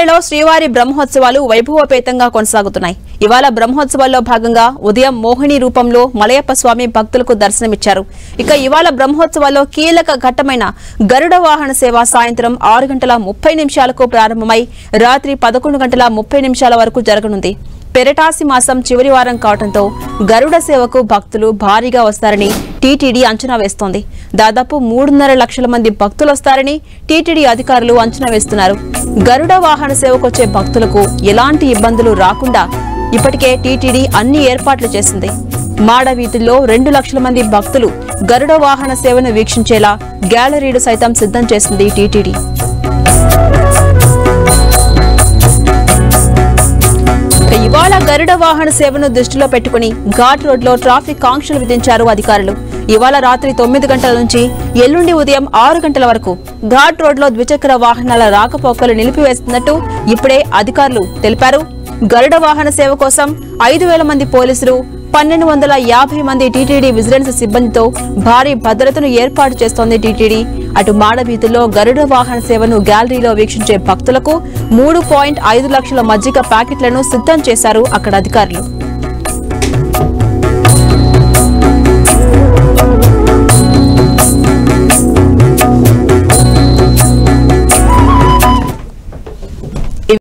తిరుమలలో శ్రీవారి బ్రహ్మోత్సవాలు వైభవపేతంగా కొనసాగుతున్నాయి ఇవాళ బ్రహ్మోత్సవాల్లో భాగంగా ఉదయం మోహిని రూపంలో మలయప్ప స్వామి భక్తులకు దర్శనమిచ్చారు ఇక ఇవాళ బ్రహ్మోత్సవాల్లో కీలక ఘట్టమైన గరుడ వాహన సేవ సాయంత్రం ఆరు గంటల ముప్పై నిమిషాలకు ప్రారంభమై రాత్రి పదకొండు గంటల ముప్పై నిమిషాల వరకు జరగనుంది పెరటాసి మాసం చివరి వారం కావడంతో గరుడ సేవకు భక్తులు భారీగా వస్తారని టీటీడీ అంచనా వేస్తోంది దాదాపు మూడున్నర లక్షల మంది భక్తులు వస్తారని టీటీడీ అధికారులు అంచనా వేస్తున్నారు గరుడ వాహన సేవకొచ్చే భక్తులకు ఎలాంటి ఇబ్బందులు రాకుండా ఇప్పటికే టీటీడీ అన్ని ఏర్పాట్లు చేసింది మాడ వీధుల్లో రెండు లక్షల మంది భక్తులు గరుడ వాహన సేవను వీక్షించేలా గ్యాలరీలు సైతం సిద్ధం చేసింది టీటీడీ ఇక ఇవాళ గరుడ వాహన సేవను దృష్టిలో పెట్టుకుని ఘాట్ రోడ్ లో ట్రాఫిక్ ఆంక్షలు విధించారు అధికారులు ఇవాళ రాత్రి తొమ్మిది గంటల నుంచి ఎల్లుండి ఉదయం ఆరు గంటల వరకు ఘాట్ రోడ్ లో ద్విచక్ర వాహనాల రాకపోకలు నిలిపివేస్తున్నట్టు ఇప్పుడే అధికారులు తెలిపారు గరుడ వాహన సేవ కోసం ఐదు వేల మంది పోలీసులు పన్నెండు వందల యాభై మంది టీటీడీ విజిలెన్స్ సిబ్బందితో భారీ భద్రతను ఏర్పాటు చేస్తోంది టీటీడీ అటు మాడవీధుల్లో గరుడ వాహన సేవను గ్యాలరీలో వీక్షించే భక్తులకు మూడు పాయింట్ ఐదు లక్షల మజ్జిగ ప్యాకెట్లను సిద్ధం చేశారు అక్కడ అధికారులు